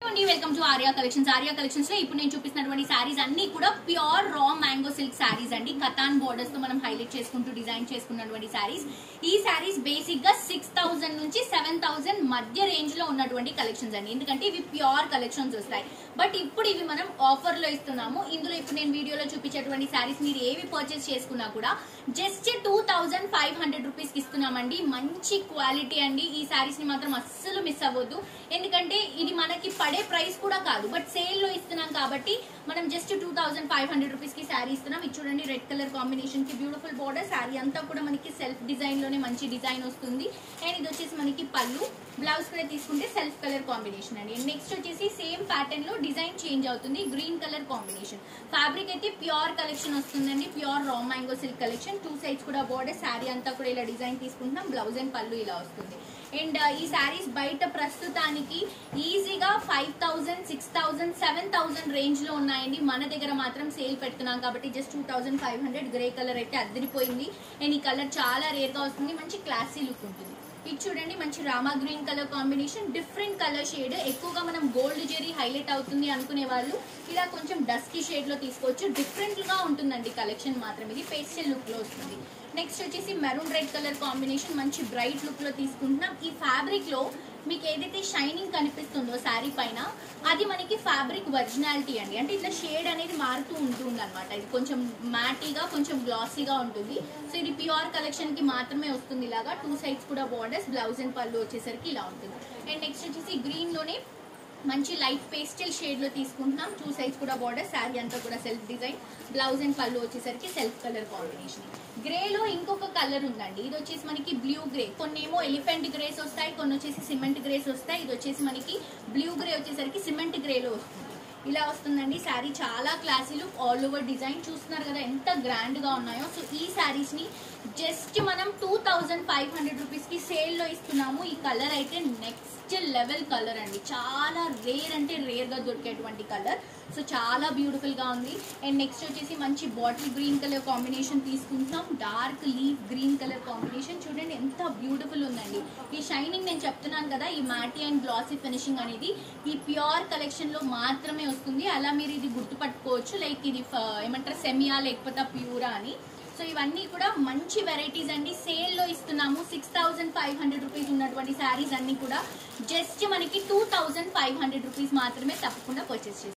అండి welcome to Arya collections Arya collections లో ఇప్పుడు నేను చూపిస్తున్నటువంటి శారీస్ అన్ని కూడా pure raw mango silk saris అండి కతాన్ బోర్డర్స్ తో మనం హైలైట్ చేసుకుంటూ డిజైన్ చేసుకున్నటువంటి శారీస్ ఈ శారీస్ బేసిక్ గా సిక్స్ థౌసండ్ నుంచి సెవెన్ థౌసండ్ మధ్య రేంజ్ లో ఉన్నటువంటి కలెక్షన్స్ అండి ఎందుకంటే ఇవి ప్యూర్ కలెక్షన్స్ వస్తాయి బట్ ఇప్పుడు ఇవి మనం ఆఫర్ లో ఇస్తున్నాము ఇందులో ఇప్పుడు నేను వీడియోలో చూపించేటువంటి శారీస్ మీరు ఏవి పర్చేస్ చేసుకున్నా కూడా just two thousand five hundred rupees కి ఇస్తున్నామండి మంచి క్వాలిటీ అండి ఈ శారీస్ ని మాత్రం అస్సలు మిస్ అవ్వద్దు ఎందుకంటే ఇది మనకి పడే ప్రైస్ కూడా కాదు బట్ సేల్ లో ఇస్తున్నాం కాబట్టి మనం just two thousand five hundred rupees కి శారీ ఇస్తున్నాం ఇది చూడండి రెడ్ కలర్ కాంబినేషన్ కి బ్యూటిఫుల్ బోర్డర్ శారీ అంతా కూడా మనకి సెల్ఫ్ డిజైన్ లోనే మంచి డిజైన్ వస్తుంది అండ్ ఇది వచ్చేసి మనకి పళ్ళు బ్లౌజ్ కూడా తీసుకుంటే సెల్ఫ్ కలర్ కాంబినేషన్ అండి అండ్ నెక్స్ట్ వచ్చేసి సేమ్ ప్యాటర్న్ లో డిజైన్ చేంజ్ అవుతుంది గ్రీన్ కలర్ కాంబినేషన్ ఫ్యాబ్రిక్ అయితే ప్యూర్ కలెక్షన్ వస్తుందండి pure raw mango silk collection two sides కూడా బోర్డర్ శారీ అంతా కూడా ఇలా డిజైన్ తీసుకుంటున్నాం బ్లౌజ్ అండ్ పళ్ళు ఇలా వస్తుంది అండ్ ఈ శారీస్ బయట ప్రస్తుతానికి ఈజీగా five thousand six thousand seven thousand range లో ఉన్నాయండి మన దగ్గర మాత్రం సేల్ పెడుతున్నాం కాబట్టి just two thousand five hundred grey colour అయితే అద్దరిపోయింది అండ్ ఈ కలర్ చాలా రేర్ గా వస్తుంది మంచి క్లాసీ లుక్ ఉంటుంది ఇది చూడండి మంచి Rama green colour combination different colour shade ఎక్కువగా మనం గోల్డ్ జెరీ హైలైట్ అవుతుంది అనుకునే వాళ్ళు ఇలా కొంచెం డస్కీ షేడ్ లో తీసుకోవచ్చు డిఫరెంట్ గా ఉంటుందండి కలెక్షన్ మాత్రం ఇది పేస్టల్ లుక్ లో వస్తుంది నెక్స్ట్ వచ్చేసి మెరూన్ రెడ్ కలర్ కాంబినేషన్ మంచి బ్రైట్ లుక్ లో తీసుకుంటున్నాం ఈ ఫ్యాబ్రిక్ లో మీకు ఏదైతే షైనింగ్ కనిపిస్తుందో శారీ పైన అది మనకి ఫ్యాబ్రిక్ ఒరిజినాలిటీ అండి అంటే ఇట్లా షేడ్ అనేది మారుతూ ఉంటుంది అనమాట ఇది కొంచెం మ్యాటీగా కొంచెం గ్లాసీగా ఉంటుంది సో ఇది ప్యూర్ కలెక్షన్ కి మాత్రమే వస్తుంది ఇలాగా టూ సైడ్స్ కూడా బార్డర్స్ బ్లౌజ్ అండ్ పళ్ళు వచ్చేసరికి ఇలా ఉంటుంది అండ్ నెక్స్ట్ వచ్చేసి గ్రీన్ లోనే మంచి లైట్ పేస్టల్ షేడ్ లో తీసుకుంటున్నాం టూ సైజ్ కూడా బార్డర్ శారీ అంతా కూడా సెల్ఫ్ డిజైన్ బ్లౌజ్ అండ్ పళ్ళు వచ్చేసరికి సెల్ఫ్ కలర్ కాంబినేషన్ గ్రే లో ఇంకొక కలర్ ఉందండి ఇది వచ్చేసి మనకి బ్లూ గ్రే కొన్ని ఏమో ఎలిఫెంట్ గ్రేస్ వస్తాయి కొన్ని వచ్చేసి సిమెంట్ గ్రేస్ వస్తాయి ఇది వచ్చేసి మనకి బ్లూ గ్రే వచ్చేసరికి సిమెంట్ గ్రేలో వస్తుంది ఇలా వస్తుందండి శారీ చాలా classy look all over design చూస్తున్నారు కదా ఎంత గ్రాండ్ గా ఉన్నాయో సో ఈ శారీస్ ని జస్ట్ మనం two thousand five hundred rupees కి సేల్ లో ఇస్తున్నాము ఈ కలర్ అయితే నెక్స్ట్ లెవెల్ కలర్ అండి చాలా రేర్ అంటే రేర్ గా దొరికేటువంటి కలర్ సో చాలా బ్యూటిఫుల్ గా ఉంది అండ్ నెక్స్ట్ వచ్చేసి మంచి బాటిల్ గ్రీన్ కలర్ కాంబినేషన్ తీసుకుంటున్నాం dark leaf green colour combination చూడండి ఎంత బ్యూటిఫుల్ ఉందండి ఈ షైనింగ్ నేను చెప్తున్నాను కదా ఈ మ్యాటీ అండ్ గ్లాసీ ఫినిషింగ్ అనేది ఈ ప్యూర్ కలెక్షన్ లో మాత్రమే వస్తుంది అలా మీరు ఇది గుర్తుపట్టుకోవచ్చు లైక్ ఇది ఫ- ఏమంటారు సెమియా లేకపోతే ప్యూరా అని సో ఇవన్నీ కూడా మంచి వెరైటీస్ అండి సేల్ లో ఇస్తున్నాము six thousand five hundred rupees ఉన్నటువంటి శారీస్ అన్ని కూడా జస్ట్ మనకి two thousand five hundred rupees మాత్రమే తప్పకుండా పర్చేస్ చేస్తాం